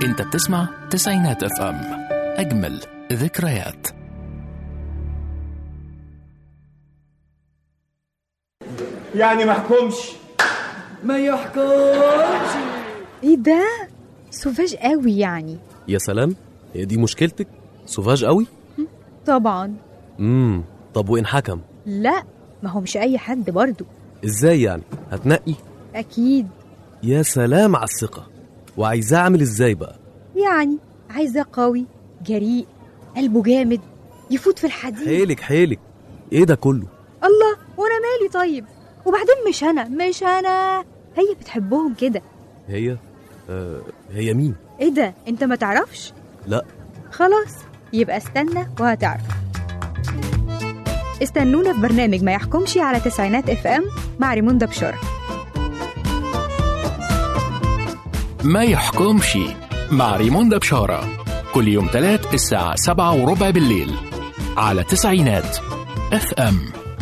انت بتسمع تسعينات اف ام اجمل ذكريات يعني محكومش ما يحكمش ايه ده سوفاج قوي يعني يا سلام هي دي مشكلتك سوفاج قوي طبعا امم طب وان حكم لا ما هو مش اي حد برضو ازاي يعني هتنقي اكيد يا سلام على الثقه وعايزاه اعمل ازاي بقى يعني عايزاه قوي جريء قلبه جامد يفوت في الحديد حيلك حيلك ايه ده كله الله وانا مالي طيب وبعدين مش انا مش انا هي بتحبهم كده هي آه هي مين ايه ده انت ما تعرفش لا خلاص يبقى استنى وهتعرف استنونا في برنامج ما يحكمش على تسعينات اف ام مع ريموندا بشارة ما يحكمش مع ريموندا بشارة كل يوم تلات الساعة سبعة وربع بالليل على تسعينات اف ام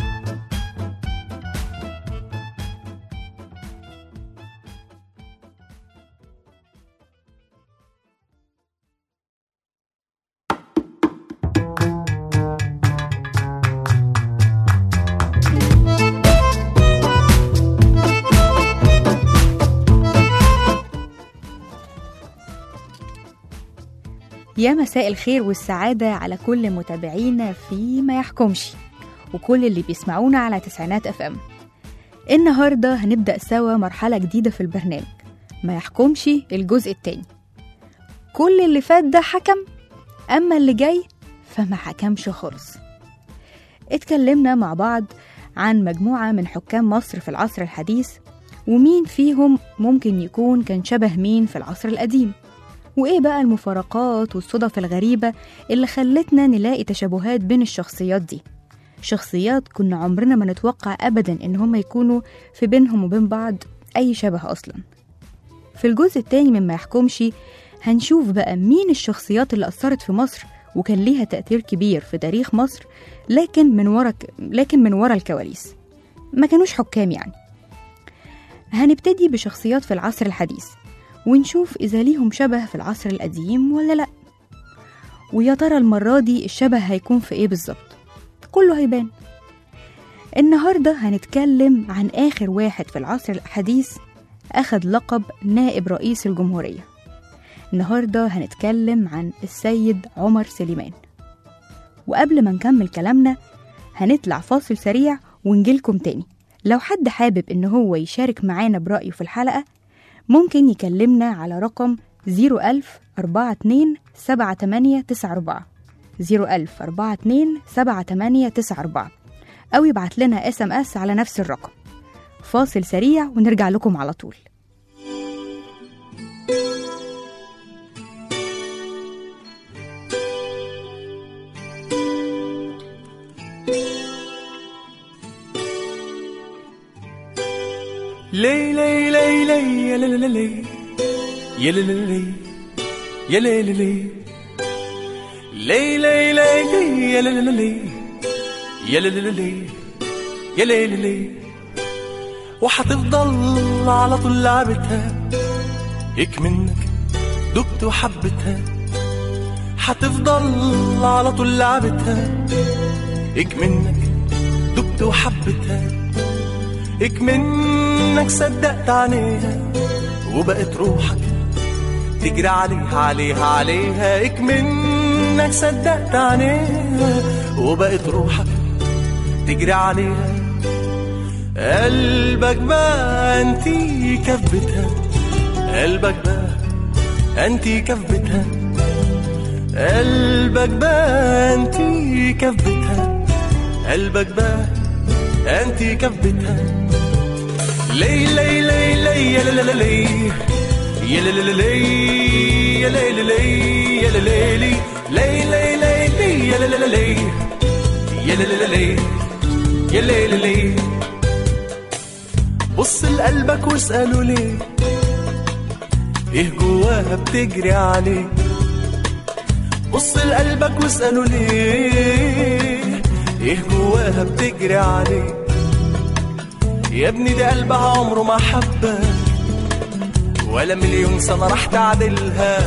يا مساء الخير والسعادة على كل متابعينا في ما يحكمش وكل اللي بيسمعونا على تسعينات اف ام النهاردة هنبدأ سوا مرحلة جديدة في البرنامج ما يحكمش الجزء التاني كل اللي فات ده حكم أما اللي جاي فما حكمش خالص اتكلمنا مع بعض عن مجموعة من حكام مصر في العصر الحديث ومين فيهم ممكن يكون كان شبه مين في العصر القديم وإيه بقى المفارقات والصدف الغريبة اللي خلتنا نلاقي تشابهات بين الشخصيات دي شخصيات كنا عمرنا ما نتوقع أبدا إن هما يكونوا في بينهم وبين بعض أي شبه أصلا في الجزء التاني مما يحكمش هنشوف بقى مين الشخصيات اللي أثرت في مصر وكان ليها تأثير كبير في تاريخ مصر لكن من ورا لكن من ورا الكواليس ما كانوش حكام يعني هنبتدي بشخصيات في العصر الحديث ونشوف إذا ليهم شبه في العصر القديم ولا لأ ويا ترى المرة دي الشبه هيكون في إيه بالظبط كله هيبان النهاردة هنتكلم عن آخر واحد في العصر الحديث أخد لقب نائب رئيس الجمهورية النهاردة هنتكلم عن السيد عمر سليمان وقبل ما نكمل كلامنا هنطلع فاصل سريع ونجيلكم تاني لو حد حابب إن هو يشارك معانا برأيه في الحلقة ممكن يكلمنا على رقم 01000 42 7894 01000 42 7894 أو يبعت لنا اس ام اس على نفس الرقم فاصل سريع ونرجع لكم على طول لي لي لي لي يا لي لي لي يا لي لي لي يا لي لي لي لي لي لي يا لي لي لي يا لي لي لي يا لي لي لي وحتفضل على طول لعبتها هيك منك دقت وحبتها حتفضل على طول لعبتها هيك منك دقت وحبتها هيك منك صدقت عليها وبقت روحك تجري عليها عليها عليها هيك منك صدقت عليها وبقت روحك تجري عليها قلبك بقى انتي كفتها قلبك بقى انتي كفتها قلبك بقى انتي كفتها قلبك بقى انتي كفتها لي لي لي لي يا لا لا لي يا لا لا لي يا لي لي يا لي لي لي لي لي لي يا لا لا لي يا لا لا لي يا لي لي بص لقلبك واسأله ليه ايه جواها بتجري عليه بص لقلبك واسأله ليه ايه جواها بتجري عليه يا ابني ده قلبها عمره ما حبك ولا مليون سنة راح تعدلها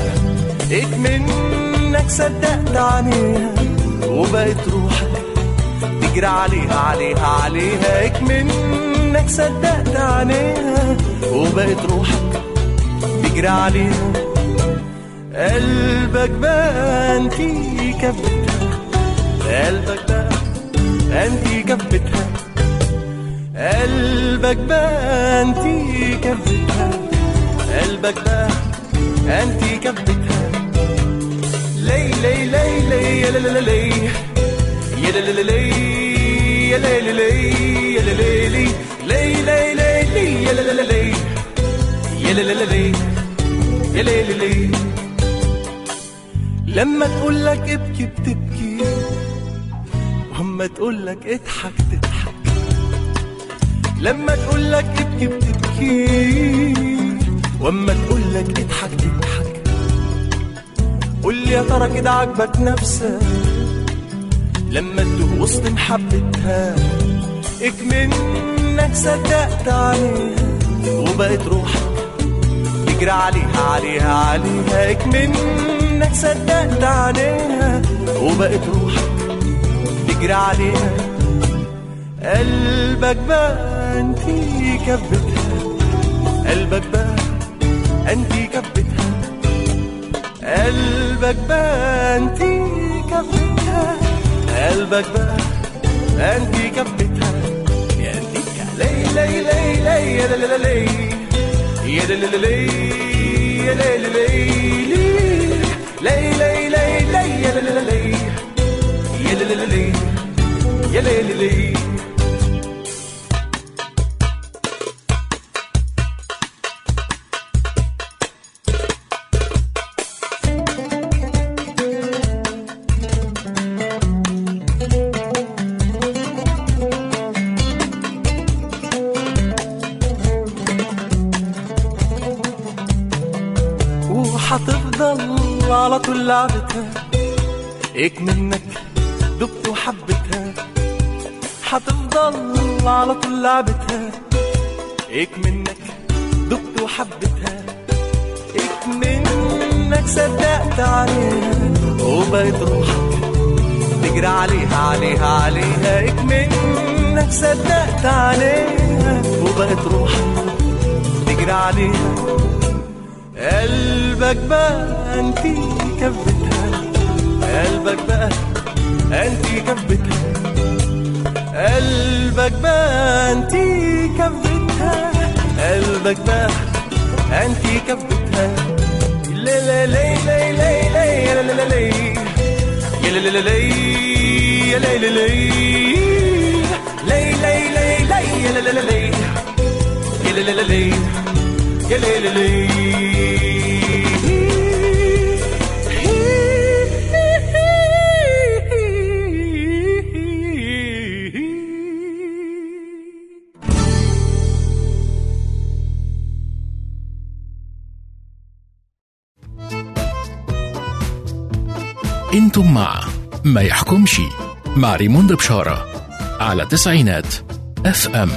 منك صدقت عليها وبقت روحك تجري عليها عليها عليها منك صدقت عليها وبقت روحك تجري عليها قلبك بقى انتي كبتها قلبك بقى انتي كبتها قلبك بقى انتي كبتها قلبك بقى انتي كبتها لي لي لي لي يا لا لا لي يا لا لا لي يا لا لا لي يا لا لا لي لي لي لي لي يا لا لا لي يا لا لا لي يا لا لا لي لما تقول لك ابكي بتبكي واما تقول لك اضحك تضحك لما تقول لك ابكي بتبكي واما تقول لك اضحك تضحك قول لي يا ترى كده عاجبك نفسك لما تدوق وسط محبتها اكمنك صدقت عليها وبقت روحك تجري عليها عليها عليها اكمنك صدقت عليها وبقت روحك تجري عليها قلبك بقى انتي كبتها قلبك بقى انتي كبتها قلبك بقى انتي كبتها قلبك بقى انتي كبتها يا انتي لي لي لي لي يا لا لا لي يا لا لا لي يا لا لا لي لي لي لي لي يا لا لا لي يا لا لا لي يا لا لا لي وحتفضل على طول لعبتها ايك منك دبت وحبتها حتفضل على طول لعبتها ايك منك دبت وحبتها ايك منك صدقت عليها وبقت روحك تجري عليها عليها عليها ايك منك صدقت عليها وبقت روحك تجري عليها قلبك بقى انتي كبتها قلبك بقى انتي كبتها قلبك بقى انتي كبتها قلبك بقى انتي كبتها لا لا لا لا لا لا يا لا لا لا يا لا لا لا يا لا لا لا لا لا لا لا يا لا لا لا يا لا لا لا يا لا لا لا انتم مع ما يحكمش مع ريموند بشارة على تسعينات اف ام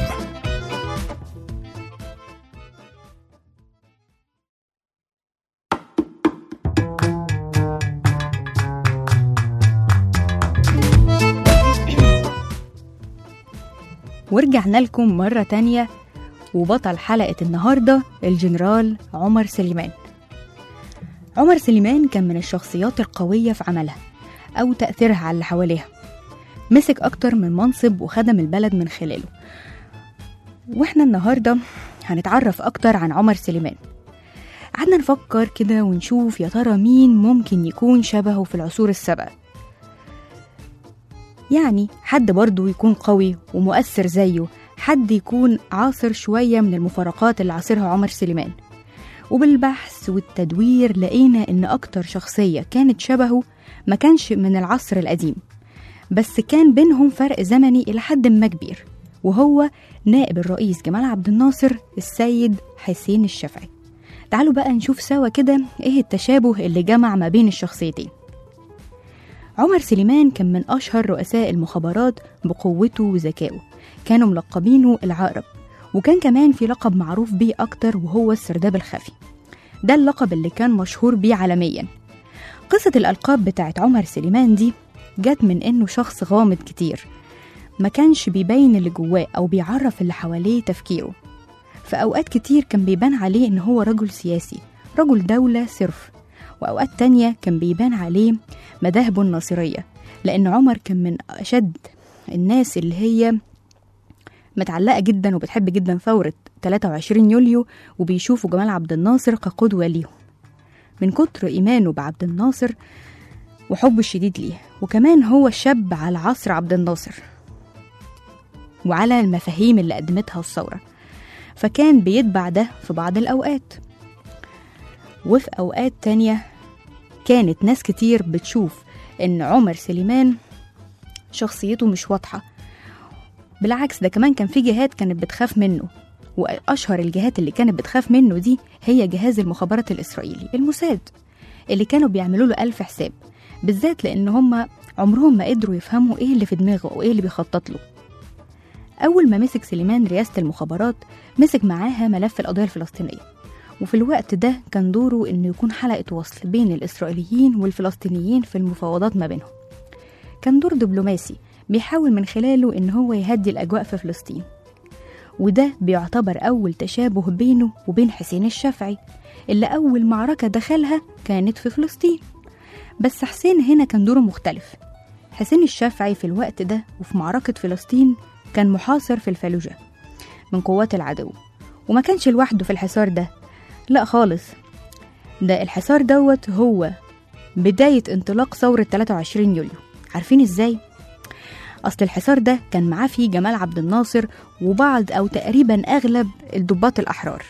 ورجعنا لكم مرة تانية وبطل حلقة النهاردة الجنرال عمر سليمان عمر سليمان كان من الشخصيات القوية في عملها أو تأثيرها على اللي حواليها مسك أكتر من منصب وخدم البلد من خلاله وإحنا النهاردة هنتعرف أكتر عن عمر سليمان قعدنا نفكر كده ونشوف يا ترى مين ممكن يكون شبهه في العصور السابقة يعني حد برضه يكون قوي ومؤثر زيه حد يكون عاصر شوية من المفارقات اللي عاصرها عمر سليمان وبالبحث والتدوير لقينا إن أكتر شخصية كانت شبهه ما كانش من العصر القديم بس كان بينهم فرق زمني إلى حد ما كبير وهو نائب الرئيس جمال عبد الناصر السيد حسين الشافعي تعالوا بقى نشوف سوا كده ايه التشابه اللي جمع ما بين الشخصيتين عمر سليمان كان من أشهر رؤساء المخابرات بقوته وذكائه كانوا ملقبينه العقرب وكان كمان في لقب معروف بيه أكتر وهو السرداب الخفي ده اللقب اللي كان مشهور بيه عالميا قصة الألقاب بتاعت عمر سليمان دي جت من إنه شخص غامض كتير ما كانش بيبين اللي جواه أو بيعرف اللي حواليه تفكيره في أوقات كتير كان بيبان عليه إن هو رجل سياسي رجل دولة صرف وأوقات تانية كان بيبان عليه مذاهبه الناصرية لأن عمر كان من أشد الناس اللي هي متعلقة جدا وبتحب جدا ثورة 23 يوليو وبيشوفوا جمال عبد الناصر كقدوة ليهم من كتر إيمانه بعبد الناصر وحبه الشديد ليه وكمان هو شاب على عصر عبد الناصر وعلى المفاهيم اللي قدمتها الثورة فكان بيتبع ده في بعض الأوقات وفي أوقات تانية كانت ناس كتير بتشوف إن عمر سليمان شخصيته مش واضحة بالعكس ده كمان كان في جهات كانت بتخاف منه وأشهر الجهات اللي كانت بتخاف منه دي هي جهاز المخابرات الإسرائيلي الموساد اللي كانوا بيعملوا له ألف حساب بالذات لأن هم عمرهم ما قدروا يفهموا إيه اللي في دماغه أو إيه اللي بيخطط له أول ما مسك سليمان رئاسة المخابرات مسك معاها ملف القضية الفلسطينية وفي الوقت ده كان دوره إنه يكون حلقة وصل بين الإسرائيليين والفلسطينيين في المفاوضات ما بينهم كان دور دبلوماسي بيحاول من خلاله إن هو يهدي الأجواء في فلسطين وده بيعتبر أول تشابه بينه وبين حسين الشافعي اللي أول معركة دخلها كانت في فلسطين بس حسين هنا كان دوره مختلف حسين الشافعي في الوقت ده وفي معركة فلسطين كان محاصر في الفلوجة من قوات العدو وما كانش لوحده في الحصار ده لا خالص ده الحصار دوت هو بداية انطلاق ثورة 23 يوليو عارفين ازاي؟ أصل الحصار ده كان معاه فيه جمال عبد الناصر وبعض أو تقريبا أغلب الضباط الأحرار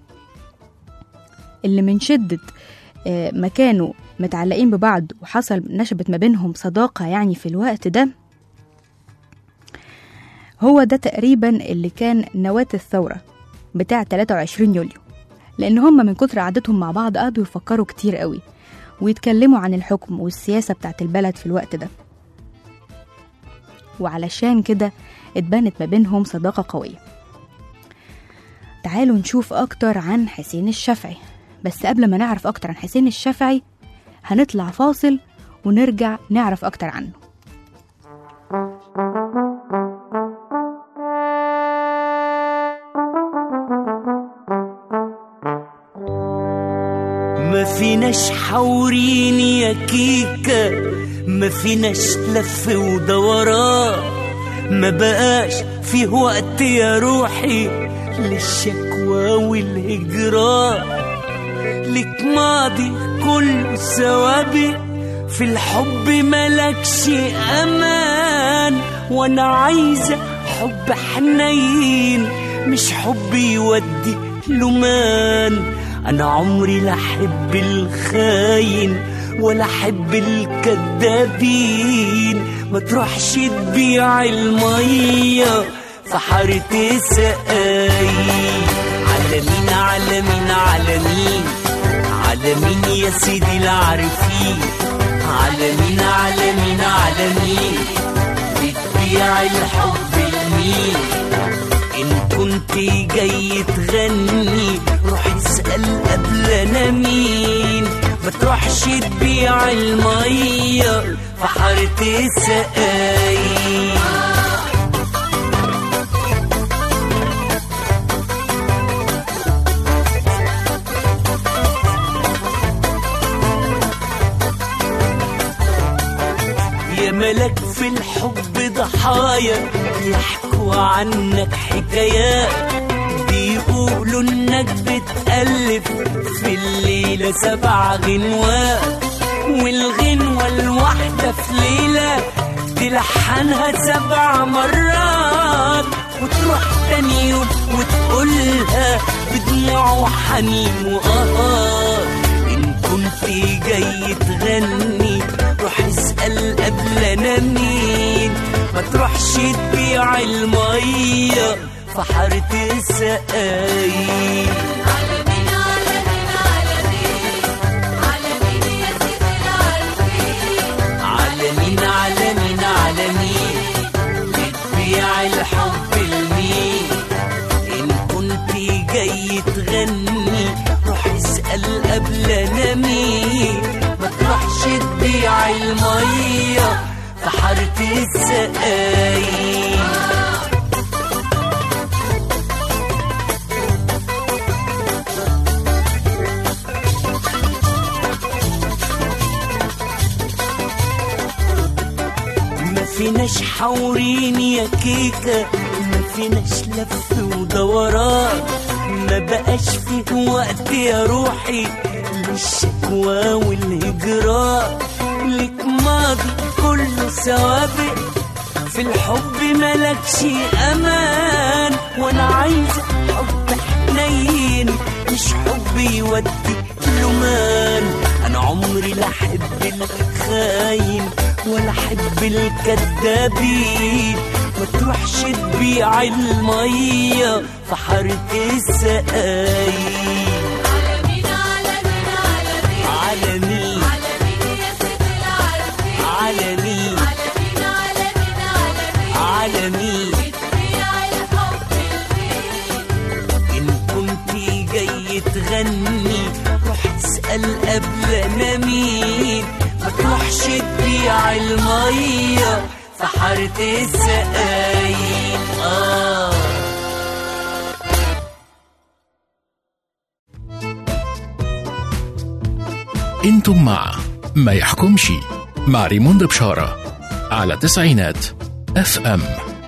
اللي من شدة آه، ما كانوا متعلقين ببعض وحصل نشبت ما بينهم صداقة يعني في الوقت ده هو ده تقريبا اللي كان نواة الثورة بتاع 23 يوليو لأن هم من كتر قعدتهم مع بعض قعدوا يفكروا كتير قوي ويتكلموا عن الحكم والسياسة بتاعت البلد في الوقت ده وعلشان كده اتبنت ما بينهم صداقة قوية تعالوا نشوف أكتر عن حسين الشافعي بس قبل ما نعرف أكتر عن حسين الشافعي هنطلع فاصل ونرجع نعرف أكتر عنه ما فيناش حورين يا كيكة ما فيناش لف ودوران ما بقاش فيه وقت يا روحي للشكوى والهجران لك ماضي كله سوابق في الحب ملكش امان وانا عايزه حب حنين مش حب يودي لمان انا عمري لا احب الخاين ولا احب الكدابين ما تروحش تبيع الميه في حارة سقاي على مين على مين على مين على مين يا سيدي العارفين على مين على مين على مين بتبيع الحب لمين ان كنت جاي تغني روح اسأل قبل انا مين ما تروحش تبيع المية في حارة السقاي يا ملك في الحب ضحايا يحكوا عنك حكايات بيقولوا انك بتألف في الليلة سبع غنوات والغنوة الواحدة في ليلة تلحنها سبع مرات وتروح تاني يوم وتقولها بدموع وحنين وقهار إن كنت جاي تغني روح اسأل قبل أنا مين ما تروحش تبيع المية في حارة السقاي على مين على مين على مين بتبيع الحب لمين إن كنت جاي تغني روح اسأل السقايين ما فيناش حورين يا كيكة ما فيناش لف ودوران ما بقاش فيه وقت يا روحي للشكوى والهجران لك ماضي كله سوابق في الحب ملكش امان وانا عايزة حب حنين مش حب يودي لمان انا عمري لا احب الخاين ولا احب الكدابين ما تروحش تبيع المية في حارة السقايين على مين على مين على مين إن كنت جاي تغني روح اسأل قبل أنا مين ما تروحش تبيع المية في حارة السقايين آه انتم مع ما يحكمش مع ريموند بشارة على تسعينات اف ام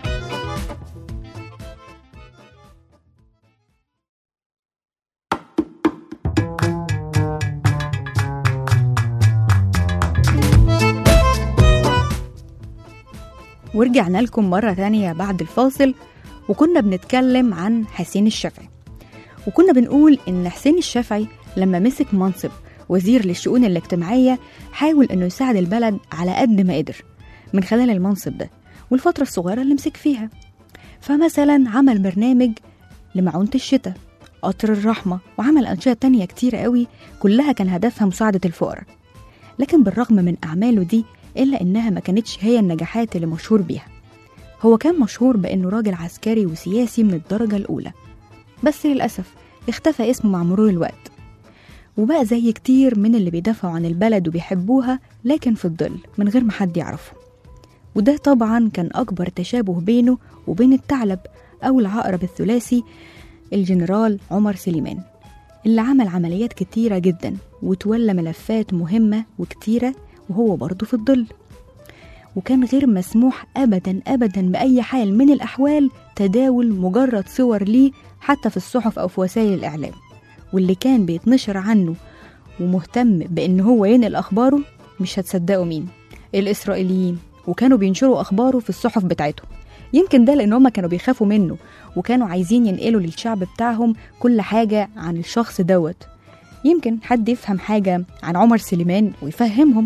ورجعنا لكم مرة تانية بعد الفاصل وكنا بنتكلم عن حسين الشافعي وكنا بنقول إن حسين الشافعي لما مسك منصب وزير للشؤون الاجتماعية حاول إنه يساعد البلد على قد ما قدر من خلال المنصب ده والفترة الصغيرة اللي مسك فيها فمثلا عمل برنامج لمعونة الشتاء قطر الرحمة وعمل أنشطة تانية كتير قوي كلها كان هدفها مساعدة الفقراء لكن بالرغم من أعماله دي إلا إنها ما كانتش هي النجاحات اللي مشهور بيها هو كان مشهور بإنه راجل عسكري وسياسي من الدرجة الأولى بس للأسف اختفى اسمه مع مرور الوقت وبقى زي كتير من اللي بيدافعوا عن البلد وبيحبوها لكن في الظل من غير ما حد يعرفه وده طبعا كان أكبر تشابه بينه وبين الثعلب أو العقرب الثلاثي الجنرال عمر سليمان اللي عمل عمليات كتيرة جدا وتولى ملفات مهمة وكتيرة وهو برضه في الظل وكان غير مسموح أبدا أبدا بأي حال من الأحوال تداول مجرد صور ليه حتى في الصحف أو في وسائل الإعلام واللي كان بيتنشر عنه ومهتم بإن هو ينقل أخباره مش هتصدقوا مين الإسرائيليين وكانوا بينشروا أخباره في الصحف بتاعتهم يمكن ده لأن هما كانوا بيخافوا منه وكانوا عايزين ينقلوا للشعب بتاعهم كل حاجة عن الشخص دوت يمكن حد يفهم حاجة عن عمر سليمان ويفهمهم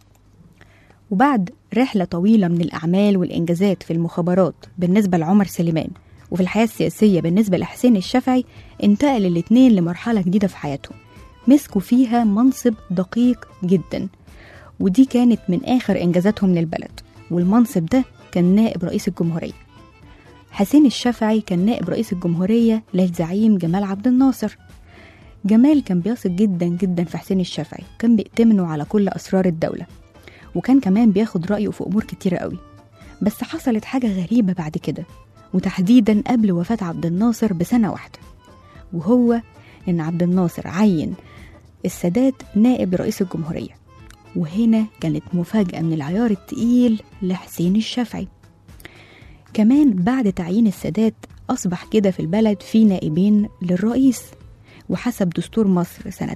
وبعد رحلة طويلة من الأعمال والإنجازات في المخابرات بالنسبة لعمر سليمان وفي الحياة السياسية بالنسبة لحسين الشافعي انتقل الاتنين لمرحلة جديدة في حياتهم مسكوا فيها منصب دقيق جدا ودي كانت من آخر إنجازاتهم للبلد والمنصب ده كان نائب رئيس الجمهورية حسين الشافعي كان نائب رئيس الجمهورية للزعيم جمال عبد الناصر جمال كان بيثق جدا جدا في حسين الشافعي كان بيأتمنه على كل أسرار الدولة وكان كمان بياخد رأيه في أمور كتيرة قوي بس حصلت حاجة غريبة بعد كده وتحديدا قبل وفاة عبد الناصر بسنة واحدة وهو إن عبد الناصر عين السادات نائب رئيس الجمهورية وهنا كانت مفاجأة من العيار التقيل لحسين الشافعي كمان بعد تعيين السادات أصبح كده في البلد في نائبين للرئيس وحسب دستور مصر سنة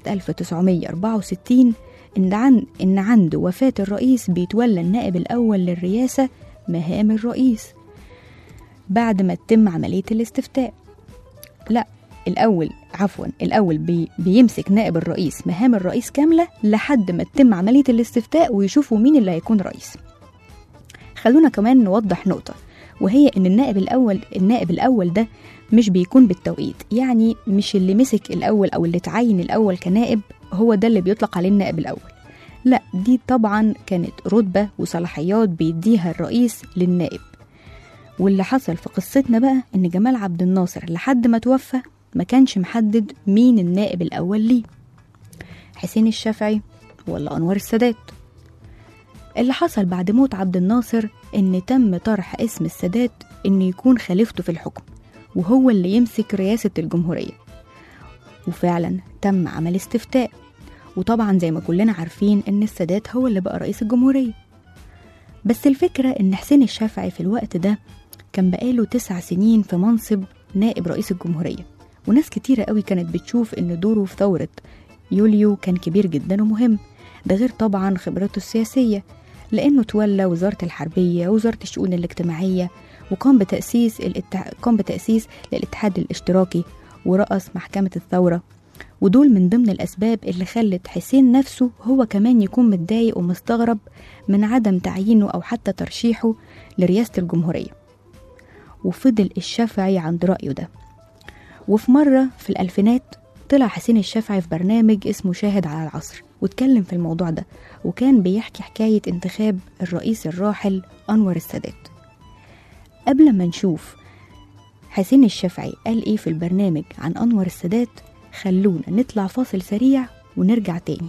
1964 إن, عن إن عند وفاة الرئيس بيتولى النائب الأول للرئاسة مهام الرئيس بعد ما تتم عملية الاستفتاء لا الأول عفوا الأول بي بيمسك نائب الرئيس مهام الرئيس كاملة لحد ما تتم عملية الاستفتاء ويشوفوا مين اللي هيكون رئيس خلونا كمان نوضح نقطة وهي إن النائب الأول النائب الأول ده مش بيكون بالتوقيت يعني مش اللي مسك الأول أو اللي اتعين الأول كنائب هو ده اللي بيطلق عليه النائب الأول لا دي طبعا كانت رتبة وصلاحيات بيديها الرئيس للنائب واللي حصل في قصتنا بقى إن جمال عبد الناصر لحد ما توفى ما كانش محدد مين النائب الأول ليه حسين الشافعي ولا أنور السادات اللي حصل بعد موت عبد الناصر إن تم طرح اسم السادات إن يكون خليفته في الحكم وهو اللي يمسك رئاسة الجمهورية وفعلا تم عمل استفتاء وطبعا زي ما كلنا عارفين إن السادات هو اللي بقى رئيس الجمهورية بس الفكرة إن حسين الشافعي في الوقت ده كان بقاله تسع سنين في منصب نائب رئيس الجمهورية وناس كتيرة قوي كانت بتشوف إن دوره في ثورة يوليو كان كبير جدا ومهم ده غير طبعا خبرته السياسية لأنه تولى وزارة الحربية ووزارة الشؤون الاجتماعية وقام بتأسيس الاتح... قام بتأسيس للاتحاد الاشتراكي ورأس محكمة الثورة ودول من ضمن الأسباب اللي خلت حسين نفسه هو كمان يكون متضايق ومستغرب من عدم تعيينه أو حتى ترشيحه لرئاسة الجمهورية وفضل الشافعي عند رأيه ده وفي مرة في الألفينات طلع حسين الشافعي في برنامج اسمه شاهد على العصر واتكلم في الموضوع ده وكان بيحكي حكاية انتخاب الرئيس الراحل أنور السادات قبل ما نشوف حسين الشافعي قال ايه في البرنامج عن أنور السادات خلونا نطلع فاصل سريع ونرجع تاني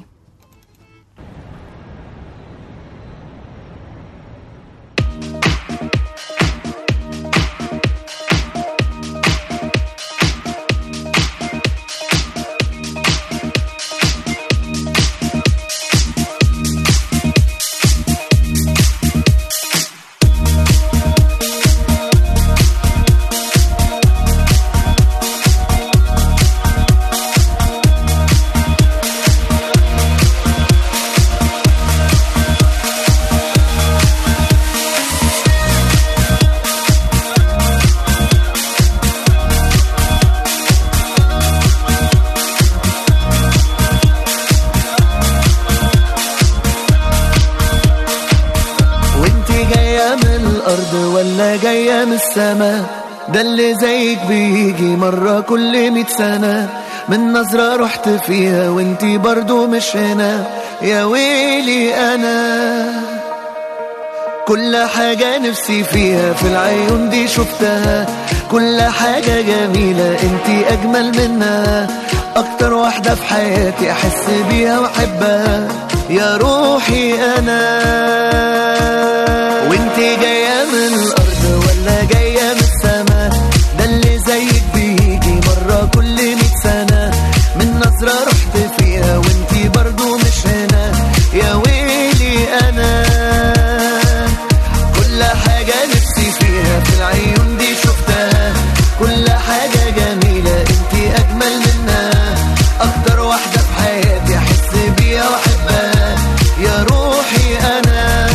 وانت جاية من الأرض ولا جاية من السماء ده اللي زيك بيجي مرة كل مية سنة من نظرة رحت فيها وانتي برضو مش هنا يا ويلي أنا كل حاجة نفسي فيها في العيون دي شفتها كل حاجة جميلة انتي أجمل منها أكتر واحدة في حياتي أحس بيها وأحبها يا روحي أنا وانتي جاية من الأرض ولا جاية من السماء ده اللي زيك بيجي مرة كل مية سنة من نظرة رحت فيها وانتي برضو مش هنا يا ويلي أنا كل حاجة نفسي فيها في العيون دي شفتها كل حاجة جميلة انتي أجمل منها أكتر واحدة في حياتي أحس بيها وأحبها يا روحي أنا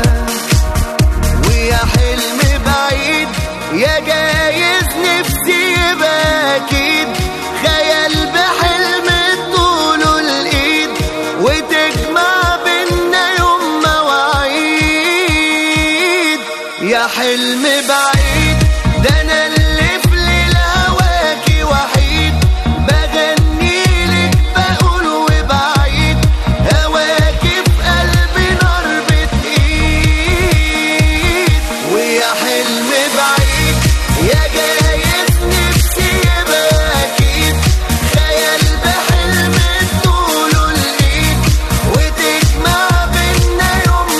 ويا حلم بعيد يا جايز نفسي يبقى أكيد خيال بحلم طوله الإيد وتجمع بينا يوم مواعيد يا حلم بعيد ده أنا اللي في ليل هواكي وحيد بغني لك بقول وبعيد هواكي في قلبي نار بتقيد ويا حلم بعيد يا جايز نفسي يبقى أكيد خيال بحلم طوله الإيد وتجمع بينا يوم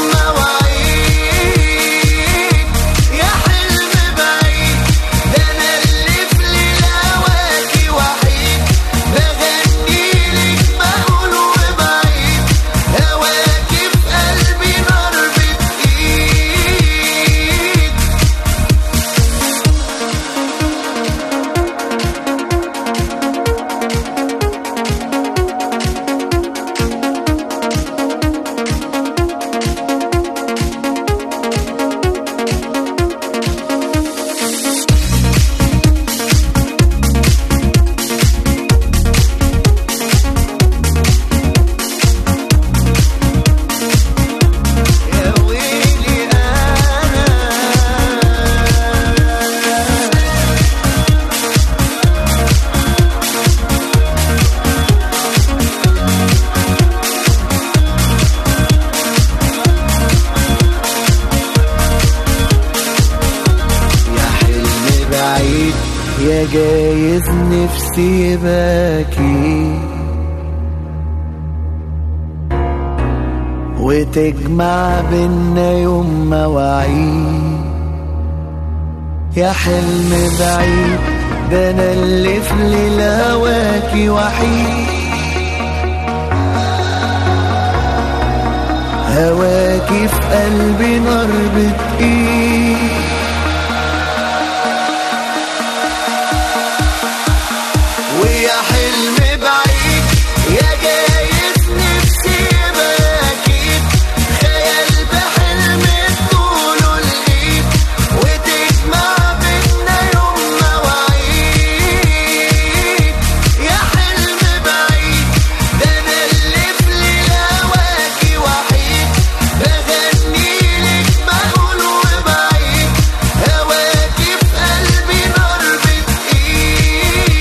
مواعيد يا حلم بعيد ده أنا اللي في ليل هواكي وحيد بغني لك بقول وبعيد هواكي في قلبي نار بتقيد يا ويلي أنا يا حلم بعيد يا جايز نفسي يباكي وتجمع بينا يوم مواعيد يا حلم بعيد ده انا اللي في ليل هواكي وحيد هواكي في قلبي نار بتقيد ويا حلم بعيد يا جايز نفسي يبقى اكيد خيال بحلم طوله الايد وتجمع بينا يوم مواعيد يا حلم بعيد ده انا اللي في ليل هواكي وحيد بغني لك بقول وبعيد هواكي في قلبي نار بتقيد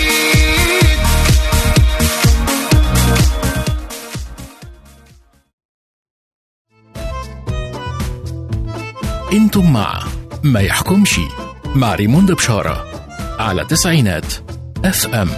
انتم مع ما يحكمش مع ريموند بشارة على تسعينات اف ام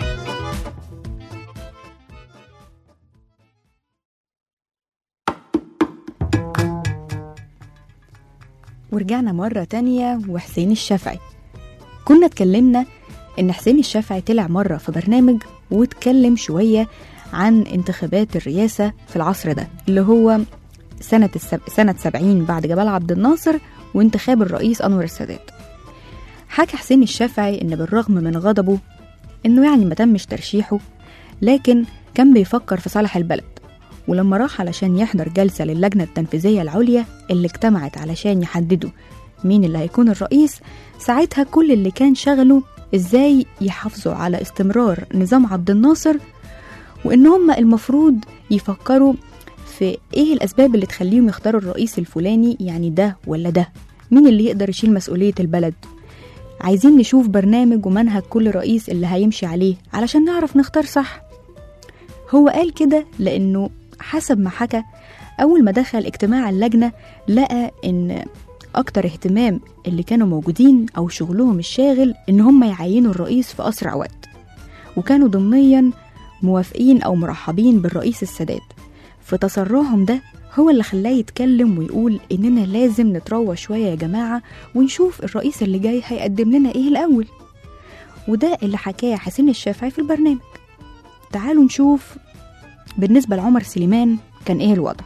ورجعنا مرة تانية وحسين الشافعي كنا اتكلمنا إن حسين الشافعي طلع مرة في برنامج واتكلم شوية عن انتخابات الرئاسة في العصر ده اللي هو سنة السب... سنة 70 بعد جمال عبد الناصر وانتخاب الرئيس أنور السادات حكى حسين الشافعي إن بالرغم من غضبه إنه يعني ما تمش ترشيحه لكن كان بيفكر في صالح البلد ولما راح علشان يحضر جلسة للجنة التنفيذية العليا اللي اجتمعت علشان يحددوا مين اللي هيكون الرئيس ساعتها كل اللي كان شغله ازاي يحافظوا على استمرار نظام عبد الناصر وان هم المفروض يفكروا في ايه الاسباب اللي تخليهم يختاروا الرئيس الفلاني يعني ده ولا ده مين اللي يقدر يشيل مسؤولية البلد عايزين نشوف برنامج ومنهج كل رئيس اللي هيمشي عليه علشان نعرف نختار صح هو قال كده لأنه حسب ما حكى أول ما دخل اجتماع اللجنة لقى إن أكتر اهتمام اللي كانوا موجودين أو شغلهم الشاغل إن هم يعينوا الرئيس في أسرع وقت وكانوا ضمنيا موافقين أو مرحبين بالرئيس السادات فتسرعهم ده هو اللي خلاه يتكلم ويقول إننا لازم نتروى شوية يا جماعة ونشوف الرئيس اللي جاي هيقدم لنا إيه الأول وده اللي حكاه حسين الشافعي في البرنامج تعالوا نشوف بالنسبة لعمر سليمان كان ايه الوضع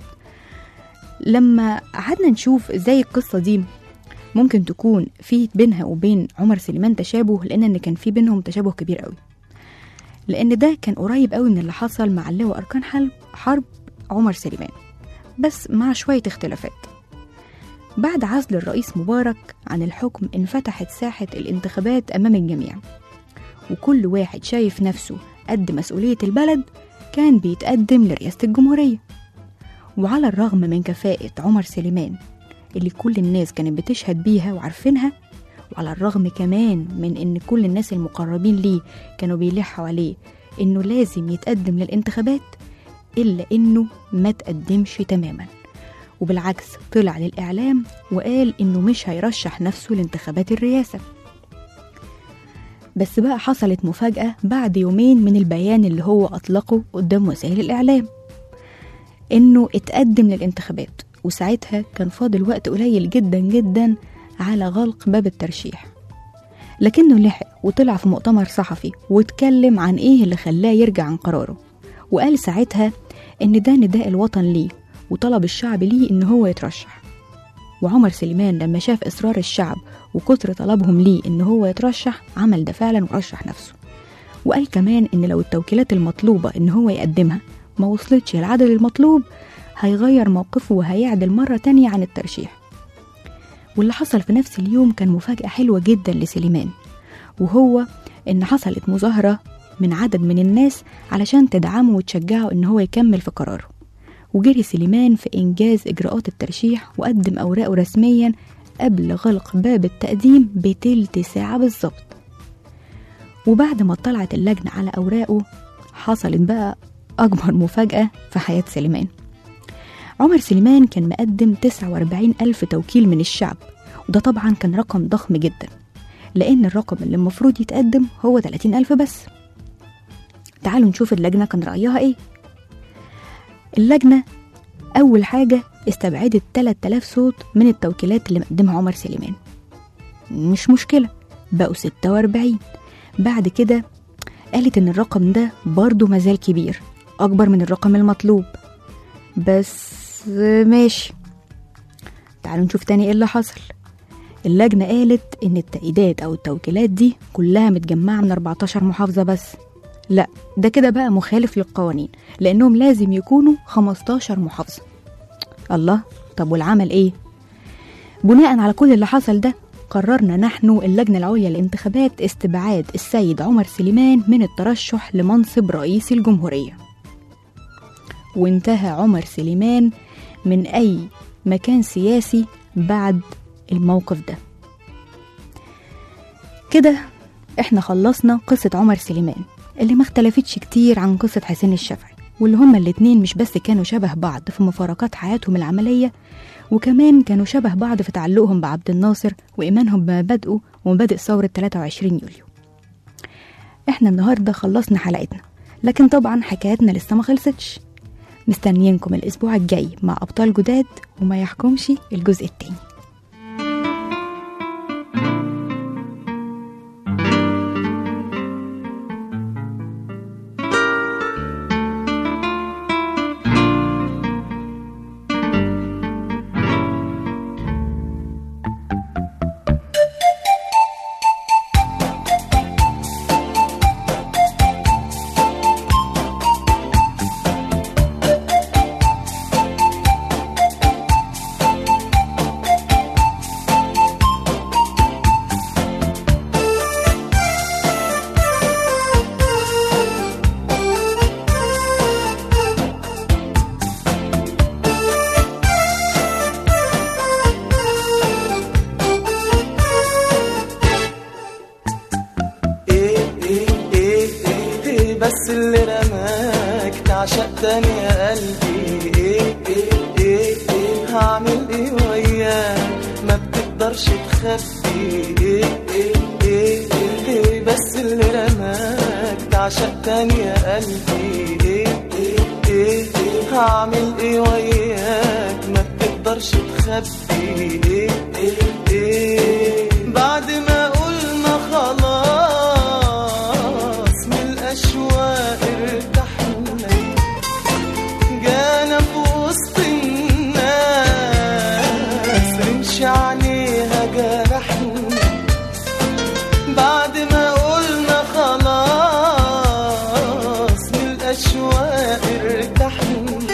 لما قعدنا نشوف ازاي القصة دي ممكن تكون في بينها وبين عمر سليمان تشابه لان ان كان في بينهم تشابه كبير قوي لان ده كان قريب قوي من اللي حصل مع اللواء اركان حرب حرب عمر سليمان بس مع شوية اختلافات بعد عزل الرئيس مبارك عن الحكم انفتحت ساحة الانتخابات أمام الجميع وكل واحد شايف نفسه قد مسؤولية البلد كان بيتقدم لرئاسة الجمهورية وعلى الرغم من كفاءة عمر سليمان اللي كل الناس كانت بتشهد بيها وعارفينها وعلى الرغم كمان من ان كل الناس المقربين ليه كانوا بيلحوا عليه انه لازم يتقدم للانتخابات الا انه ما تقدمش تماما وبالعكس طلع للاعلام وقال انه مش هيرشح نفسه لانتخابات الرئاسه بس بقى حصلت مفاجأة بعد يومين من البيان اللي هو أطلقه قدام وسائل الإعلام إنه اتقدم للانتخابات وساعتها كان فاضل وقت قليل جدا جدا على غلق باب الترشيح لكنه لحق وطلع في مؤتمر صحفي واتكلم عن ايه اللي خلاه يرجع عن قراره وقال ساعتها ان ده نداء الوطن ليه وطلب الشعب ليه ان هو يترشح وعمر سليمان لما شاف إصرار الشعب وكتر طلبهم ليه إن هو يترشح عمل ده فعلا ورشح نفسه وقال كمان إن لو التوكيلات المطلوبة إن هو يقدمها ما وصلتش العدد المطلوب هيغير موقفه وهيعدل مرة تانية عن الترشيح واللي حصل في نفس اليوم كان مفاجأة حلوة جدا لسليمان وهو إن حصلت مظاهرة من عدد من الناس علشان تدعمه وتشجعه إن هو يكمل في قراره وجري سليمان في إنجاز إجراءات الترشيح وقدم أوراقه رسميا قبل غلق باب التقديم بتلت ساعة بالظبط وبعد ما طلعت اللجنة على أوراقه حصلت بقى أكبر مفاجأة في حياة سليمان عمر سليمان كان مقدم 49 ألف توكيل من الشعب وده طبعا كان رقم ضخم جدا لأن الرقم اللي المفروض يتقدم هو 30 ألف بس تعالوا نشوف اللجنة كان رأيها إيه اللجنة أول حاجة استبعدت 3000 صوت من التوكيلات اللي مقدمها عمر سليمان مش مشكلة بقوا 46 بعد كده قالت إن الرقم ده برضه مازال كبير أكبر من الرقم المطلوب بس ماشي تعالوا نشوف تاني ايه اللي حصل اللجنة قالت إن التأييدات أو التوكيلات دي كلها متجمعة من 14 محافظة بس لا ده كده بقى مخالف للقوانين لأنهم لازم يكونوا 15 محافظة الله طب والعمل إيه؟ بناء على كل اللي حصل ده قررنا نحن اللجنة العليا للانتخابات استبعاد السيد عمر سليمان من الترشح لمنصب رئيس الجمهورية وانتهى عمر سليمان من أي مكان سياسي بعد الموقف ده كده احنا خلصنا قصة عمر سليمان اللي ما اختلفتش كتير عن قصة حسين الشافعي واللي هما الاتنين مش بس كانوا شبه بعض في مفارقات حياتهم العملية وكمان كانوا شبه بعض في تعلقهم بعبد الناصر وإيمانهم بمبادئه ومبادئ ثورة 23 يوليو احنا النهاردة خلصنا حلقتنا لكن طبعا حكايتنا لسه ما خلصتش مستنيينكم الأسبوع الجاي مع أبطال جداد وما يحكمش الجزء التاني ايه ايه ايه ايه ايه بس اللي رماك تعشق تاني يا قلبي ايه ايه ايه ايه هعمل ايه وياك ما بتقدرش تخبي ايه ايه ايه ايه ايه بس اللي رماك تعشق تاني يا قلبي ايه ايه ايه ايه هعمل ايه وياك ما بتقدرش تخبي ايه ايه ايه بعد ما قلنا خلاص من الاشواق ارتحنا جانا في وسط الناس رمش عليها جرحنا بعد ما قلنا خلاص من الاشواق ارتحنا